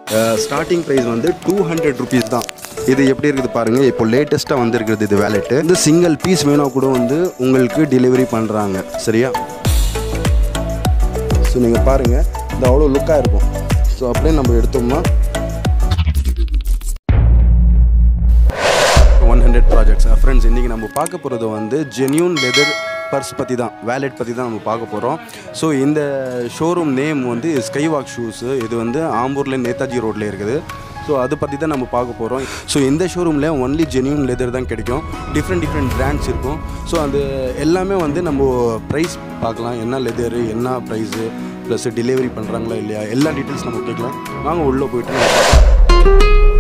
starting price வந்து two hundred rupees தான் இது எப்படி இருக்குது பாருங்கள் இப்போ லேட்டஸ்ட்டாக வந்திருக்கிறது இது வேலெட்டு இந்த சிங்கிள் பீஸ் வேணால் கூட வந்து உங்களுக்கு டெலிவரி பண்ணுறாங்க சரியா ஸோ நீங்கள் பாருங்கள் இது அவ்வளோ லுக்காக இருக்கும் ஸோ அப்படியே நம்ம எடுத்தோம்னா ஒன் ஹண்ட்ரட் ப்ராஜெக்ட்ஸ் ஃப்ரெண்ட்ஸ் இன்றைக்கி நம்ம பார்க்க போகிறது வந்து ஜென்யூன் லெதர் பர்ஸ் பற்றி தான் வேலெட் பற்றி தான் நம்ம பார்க்க போகிறோம் ஸோ இந்த ஷோரூம் நேம் வந்து ஸ்கைவாக் ஷூஸு இது வந்து ஆம்பூரில் நேதாஜி ரோட்டில் இருக்குது ஸோ அதை பற்றி தான் நம்ம பார்க்க போகிறோம் ஸோ இந்த ஷோரூமில் ஒன்லி ஜென்யூன் லெதர் தான் கிடைக்கும் டிஃப்ரெண்ட் டிஃப்ரெண்ட் பிராண்ட்ஸ் இருக்கும் ஸோ அது எல்லாமே வந்து நம்ம ப்ரைஸ் பார்க்கலாம் என்ன லெதரு என்ன ப்ரைஸு ப்ளஸ் டெலிவரி பண்ணுறாங்களா இல்லையா எல்லா டீட்டெயில்ஸ் நம்ம கேட்கலாம் வாங்க உள்ளே போயிட்டு நம்ம பார்க்கலாம்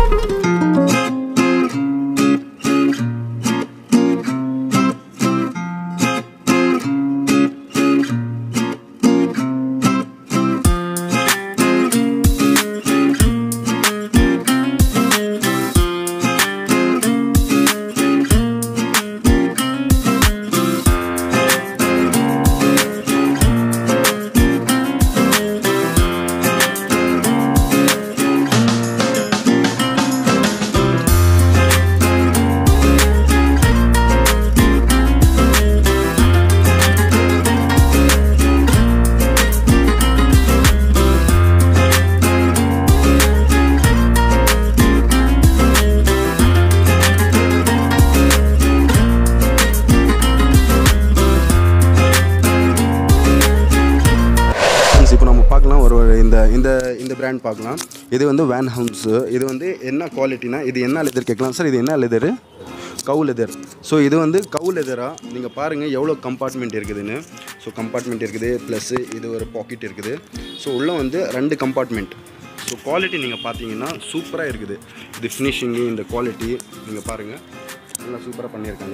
ஃப்ரெண்ட்ஸ் இப்போ நம்ம பார்க்கலாம் ஒரு ஒரு இந்த இந்த இந்த பிராண்ட் பார்க்கலாம் இது வந்து வேன் ஹவும்ஸு இது வந்து என்ன குவாலிட்டினா இது என்ன லெதர் கேட்கலாம் சார் இது என்ன லெதரு கவு லெதர் ஸோ இது வந்து கவு லெதராக நீங்கள் பாருங்கள் எவ்வளோ கம்பார்ட்மெண்ட் இருக்குதுன்னு ஸோ கம்பார்ட்மெண்ட் இருக்குது ப்ளஸ்ஸு இது ஒரு பாக்கெட் இருக்குது ஸோ உள்ளே வந்து ரெண்டு கம்பார்ட்மெண்ட் ஸோ குவாலிட்டி நீங்கள் பார்த்தீங்கன்னா சூப்பராக இருக்குது இது ஃபினிஷிங்கு இந்த குவாலிட்டி நீங்கள் பாருங்கள் நல்லா சூப்பராக பண்ணியிருக்காங்க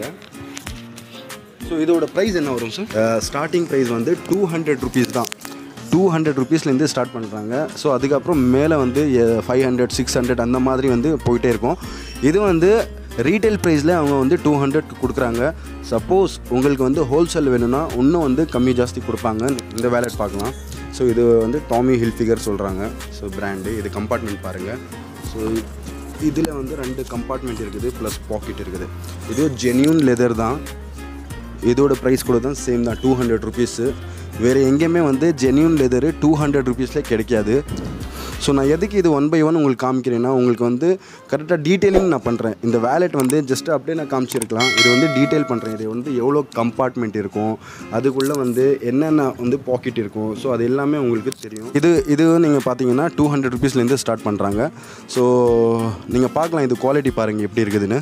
ஸோ இதோட ப்ரைஸ் என்ன வரும் சார் ஸ்டார்டிங் ப்ரைஸ் வந்து டூ ஹண்ட்ரட் ருபீஸ் தான் டூ ஹண்ட்ரட் ருபீஸ்லேருந்து ஸ்டார்ட் பண்ணுறாங்க ஸோ அதுக்கப்புறம் மேலே வந்து ஃபைவ் ஹண்ட்ரட் சிக்ஸ் ஹண்ட்ரட் அந்த மாதிரி வந்து போயிட்டே இருக்கும் இது வந்து ரீட்டைல் ப்ரைஸில் அவங்க வந்து டூ ஹண்ட்ரட்க்கு கொடுக்குறாங்க சப்போஸ் உங்களுக்கு வந்து ஹோல்சேல் வேணும்னா இன்னும் வந்து கம்மி ஜாஸ்தி கொடுப்பாங்க இந்த வேலெட் பார்க்கலாம் ஸோ இது வந்து டாமி ஹில்ஃபிகர் சொல்கிறாங்க ஸோ பிராண்டு இது கம்பார்ட்மெண்ட் பாருங்கள் ஸோ இதில் வந்து ரெண்டு கம்பார்ட்மெண்ட் இருக்குது ப்ளஸ் பாக்கெட் இருக்குது இது ஜென்யூன் லெதர் தான் இதோட ப்ரைஸ் கூட தான் சேம் தான் டூ ஹண்ட்ரட் ருபீஸு வேறு எங்கேயுமே வந்து ஜென்யூன் லெதரு டூ ஹண்ட்ரட் ருபீஸில் கிடைக்காது ஸோ நான் எதுக்கு இது ஒன் பை ஒன் உங்களுக்கு காமிக்கிறேன்னா உங்களுக்கு வந்து கரெக்டாக டீட்டெயிலிங் நான் பண்ணுறேன் இந்த வேலெட் வந்து ஜஸ்ட் அப்படியே நான் காமிச்சிருக்கலாம் இது வந்து டீட்டெயில் பண்ணுறேன் இது வந்து எவ்வளோ கம்பார்ட்மெண்ட் இருக்கும் அதுக்குள்ளே வந்து என்னென்ன வந்து பாக்கெட் இருக்கும் ஸோ அது எல்லாமே உங்களுக்கு தெரியும் இது இது நீங்கள் பார்த்தீங்கன்னா டூ ஹண்ட்ரட் ருபீஸ்லேருந்து ஸ்டார்ட் பண்ணுறாங்க ஸோ நீங்கள் பார்க்கலாம் இது குவாலிட்டி பாருங்கள் எப்படி இருக்குதுன்னு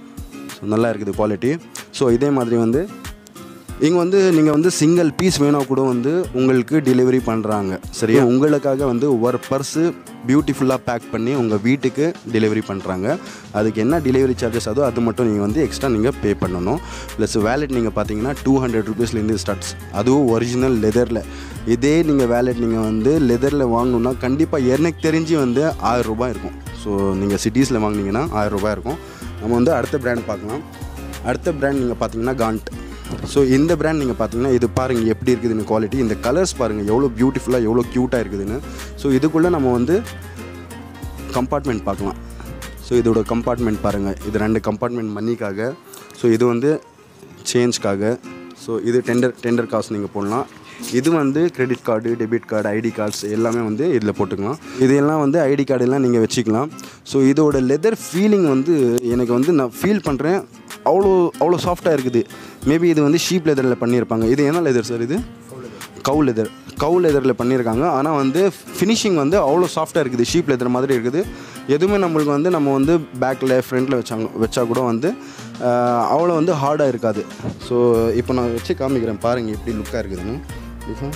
ஸோ நல்லா இருக்குது குவாலிட்டி ஸோ இதே மாதிரி வந்து இங்கே வந்து நீங்கள் வந்து சிங்கிள் பீஸ் வேணா கூட வந்து உங்களுக்கு டெலிவரி பண்ணுறாங்க சரியா உங்களுக்காக வந்து ஒரு பர்ஸு பியூட்டிஃபுல்லாக பேக் பண்ணி உங்கள் வீட்டுக்கு டெலிவரி பண்ணுறாங்க அதுக்கு என்ன டெலிவரி சார்ஜஸ் அதோ அது மட்டும் நீங்கள் வந்து எக்ஸ்ட்ரா நீங்கள் பே பண்ணணும் ப்ளஸ் வேலெட் நீங்கள் பார்த்தீங்கன்னா டூ ஹண்ட்ரட் ருபீஸ்லேருந்து ஸ்டார்ட்ஸ் அதுவும் ஒரிஜினல் லெதரில் இதே நீங்கள் வேலெட் நீங்கள் வந்து லெதரில் வாங்கணுன்னா கண்டிப்பாக எனக்கு தெரிஞ்சு வந்து ஆயிரம் ரூபாய் இருக்கும் ஸோ நீங்கள் சிட்டிஸில் வாங்கினீங்கன்னா ஆயிரம் ரூபாய் இருக்கும் நம்ம வந்து அடுத்த பிராண்ட் பார்க்கலாம் அடுத்த பிராண்ட் நீங்கள் பார்த்தீங்கன்னா காண்ட் ஸோ இந்த பிராண்ட் நீங்கள் பார்த்தீங்கன்னா இது பாருங்கள் எப்படி இருக்குதுன்னு குவாலிட்டி இந்த கலர்ஸ் பாருங்கள் எவ்வளோ பியூட்டிஃபுல்லாக எவ்வளோ க்யூட்டாக இருக்குதுன்னு ஸோ இதுக்குள்ளே நம்ம வந்து கம்பார்ட்மெண்ட் பார்க்கலாம் ஸோ இதோட கம்பார்ட்மெண்ட் பாருங்கள் இது ரெண்டு கம்பார்ட்மெண்ட் மணிக்காக ஸோ இது வந்து சேஞ்ச்க்காக ஸோ இது டெண்டர் டெண்டர் காசு நீங்கள் போடலாம் இது வந்து credit card debit card ID cards எல்லாமே வந்து இதில் போட்டுக்கலாம் இதெல்லாம் வந்து ஐடி கார்டெல்லாம் நீங்கள் வச்சுக்கலாம் ஸோ இதோட லெதர் ஃபீலிங் வந்து எனக்கு வந்து நான் ஃபீல் பண்ணுறேன் அவ்வளோ அவ்வளோ சாஃப்டாக இருக்குது மேபி இது வந்து ஷீப் லெதரில் பண்ணியிருப்பாங்க இது என்ன லெதர் சார் இது கவு லெதர் கவு லெதரில் பண்ணியிருக்காங்க ஆனால் வந்து ஃபினிஷிங் வந்து அவ்வளோ சாஃப்டாக இருக்குது ஷீப் லெதர் மாதிரி இருக்குது எதுவுமே நம்மளுக்கு வந்து நம்ம வந்து பேக்கில் ஃப்ரண்ட்டில் வச்சாங்க வச்சா கூட வந்து ஆஹ், அவ்வளோ வந்து ஹார்டாக இருக்காது ஸோ இப்போ நான் வச்சு காமிக்கிறேன் பாருங்கள் எப்படி லுக்காக இருக்குதுன்னு இப்போ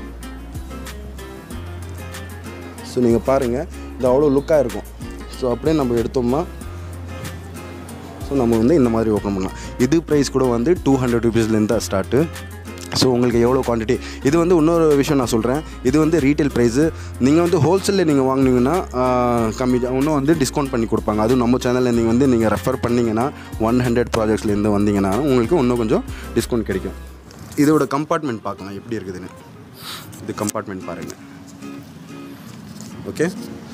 ஸோ நீங்கள் பாருங்கள் இது அவ்வளோ லுக்காக இருக்கும் ஸோ அப்படியே நம்ம எடுத்தோம்னா ஸோ நம்ம வந்து இந்த மாதிரி ஓப்பன் பண்ணலாம் இது ப்ரைஸ் கூட வந்து டூ ஹண்ட்ரட் ருபீஸ்லேருந்து தான் ஸ்டார்ட்டு ஸோ உங்களுக்கு எவ்வளோ குவான்டிட்டி இது வந்து இன்னொரு விஷயம் நான் சொல்கிறேன் இது வந்து ரீட்டைல் ப்ரைஸு நீங்கள் வந்து ஹோல்சேலில் நீங்கள் வாங்குனீங்கன்னா ஆஹ், கம்மி இன்னும் வந்து டிஸ்கவுண்ட் பண்ணி கொடுப்பாங்க அதுவும் நம்ம சேனலில் நீங்கள் வந்து நீங்கள் ரெஃபர் பண்ணிங்கன்னா ஒன் ஹண்ட்ரட் ப்ராஜெக்ட்ஸ்லேருந்து வந்தீங்கன்னா உங்களுக்கு இன்னும் கொஞ்சம் டிஸ்கவுண்ட் கிடைக்கும் இதோட கம்பார்ட்மெண்ட் பார்க்கலாம் எப்படி இருக்குதுன்னு இது கம்பார்ட்மெண்ட் பாருங்கள் ஓகே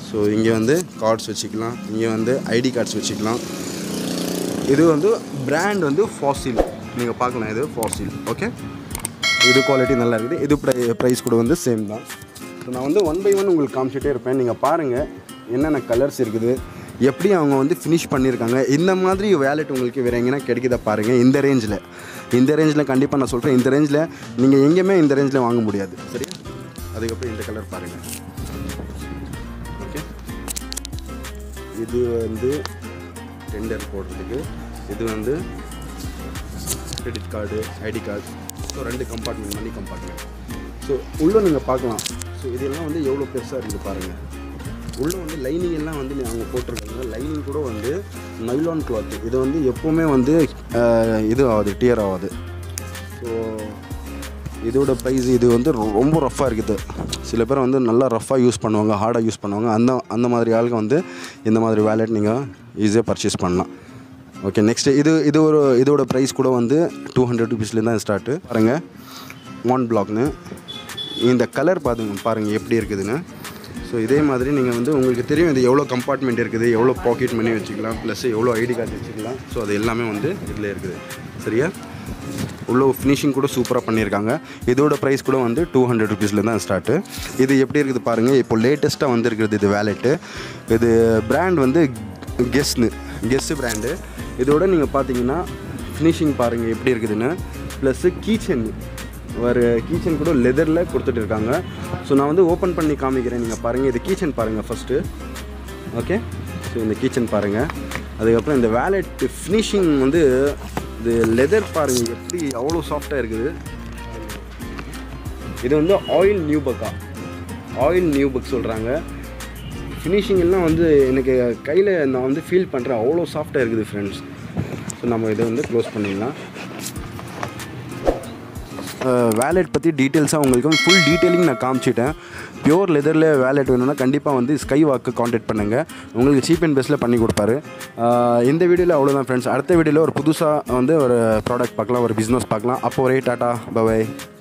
ஸோ இங்கே வந்து கார்ட்ஸ் வச்சுக்கலாம் இங்கே வந்து ஐடி கார்ட்ஸ் வச்சுக்கலாம் இது வந்து பிராண்ட் வந்து ஃபாசில் நீங்கள் பார்க்கலாம் இது ஃபாசில் ஓகே இது குவாலிட்டி நல்லா இருக்குது இது ப்ரை ப்ரைஸ் கூட வந்து சேம் தான் ஸோ நான் வந்து ஒன் பை ஒன் உங்களுக்கு காமிச்சிட்டே இருப்பேன் நீங்கள் பாருங்கள் என்னென்ன கலர்ஸ் இருக்குது எப்படி அவங்க வந்து ஃபினிஷ் பண்ணியிருக்காங்க இந்த மாதிரி வேலெட் உங்களுக்கு வேறு எங்கேனா கிடைக்குதா பாருங்கள் இந்த ரேஞ்சில் இந்த ரேஞ்சில் கண்டிப்பாக நான் சொல்கிறேன் இந்த ரேஞ்சில் நீங்கள் எங்கேயுமே இந்த ரேஞ்சில் வாங்க முடியாது சரி அதுக்கப்புறம் இந்த கலர் பாருங்கள் ஓகே இது வந்து டெண்டர் போடுறதுக்கு இது வந்து credit card ID card so ரெண்டு கம்பார்ட்மெண்ட் மணி கம்பார்ட்மெண்ட் ஸோ உள்ளே நீங்கள் பார்க்கலாம் ஸோ இதெல்லாம் வந்து எவ்வளோ பெருசாக இருக்குது பாருங்கள் உள்ளே வந்து லைனிங் எல்லாம் வந்து நீ- அவங்க போட்டிருக்காங்க லைனிங் கூட வந்து நைலான் கிளாத் இது வந்து எப்போவுமே வந்து அஹ், இது ஆகாது டியர் ஆகாது ஸோ இதோட ப்ரைஸ் இது வந்து ரொ- ரொம்ப ரஃப்பாக இருக்குது சில பேர் வந்து நல்லா ரஃப்பாக யூஸ் பண்ணுவாங்க ஹார்டாக யூஸ் பண்ணுவாங்க அந்த அந்த மாதிரி ஆளுங்க வந்து இந்த மாதிரி வேலெட் நீங்கள் ஈஸியாக பர்ச்சேஸ் பண்ணலாம் ஓகே நெக்ஸ்ட்டு இது இது ஒரு இதோட ப்ரைஸ் கூட வந்து டூ ஹண்ட்ரட் ருபீஸ்லேருந்து தான் ஸ்டார்ட்டு பாருங்கள் ஒன் பிளாக்னு இந்த கலர் பாருங்க பாருங்கள் எப்படி இருக்குதுன்னு ஸோ இதே மாதிரி நீங்கள் வந்து உங்களுக்கு தெரியும் இது எவ்வளோ கம்பார்ட்மெண்ட் இருக்குது எவ்வளோ பாக்கெட் மணி வச்சுக்கலாம் ப்ளஸ் எவ்வளோ ஐடி கார்டு வச்சுக்கலாம் ஸோ அது எல்லாமே வந்து இதில் இருக்குது சரியா உள்ள ஃபினிஷிங் கூட சூப்பராக பண்ணியிருக்காங்க இதோட ப்ரைஸ் கூட வந்து டூ ஹண்ட்ரட் ருபீஸில் தான் ஸ்டார்ட்டு இது எப்படி இருக்குது பாருங்கள் இப்போ லேட்டஸ்ட்டாக வந்திருக்கிறது இது வேலெட்டு இது பிராண்ட் வந்து கெஸ்னு கெஸ் பிராண்டு இதோட நீங்கள் பார்த்தீங்கன்னா ஃபினிஷிங் பாருங்கள் எப்படி இருக்குதுன்னு ப்ளஸ்ஸு கீச்சன் ஒரு கீச்சன் கூட லெதரில் கொடுத்துட்டு இருக்காங்க ஸோ நான் வந்து ஓப்பன் பண்ணி காமிக்கிறேன் நீங்கள் பாருங்கள் இது கீச்சன் பாருங்கள் ஃபஸ்ட்டு ஓகே ஸோ இந்த கீச்சன் பாருங்கள் அதுக்கப்புறம் இந்த வேலெட் ஃபினிஷிங் வந்து இது லெதர் பாருங்கள் எப்படி அவ்வளோ சாஃப்டாக இருக்குது இது வந்து oil nubuck oil nubuck சொல்கிறாங்க ஃபினிஷிங் எல்லாம் வந்து எனக்கு கையில் நான் வந்து ஃபீல் பண்ணுறேன் அவ்வளோ சாஃப்டாக இருக்குது ஃப்ரெண்ட்ஸ் ஸோ நம்ம இதை வந்து க்ளோஸ் பண்ணிடலாம் வேலெட் பற்றி டீட்டெயில்ஸாக உங்களுக்கு ஃபுல் டீட்டெயிலிங் நான் காமிச்சிட்டேன் பியூர் லெதரில் வேலெட் வேணும்னா கண்டிப்பாக வந்து ஸ்கை வாக்கு காண்டாக்ட் பண்ணுங்கள் உங்களுக்கு சீப் அண்ட் பெஸ்ட்டில் பண்ணி கொடுப்பாரு அஹ் இந்த வீடியோவில் அவ்வளோதான் ஃப்ரெண்ட்ஸ் அடுத்த வீடியோவில் ஒரு புதுசாக வந்து ஒரு ப்ராடக்ட் பார்க்கலாம் ஒரு பிஸ்னஸ் பார்க்கலாம் அப்போ ஒரே டாட்டா பபாய்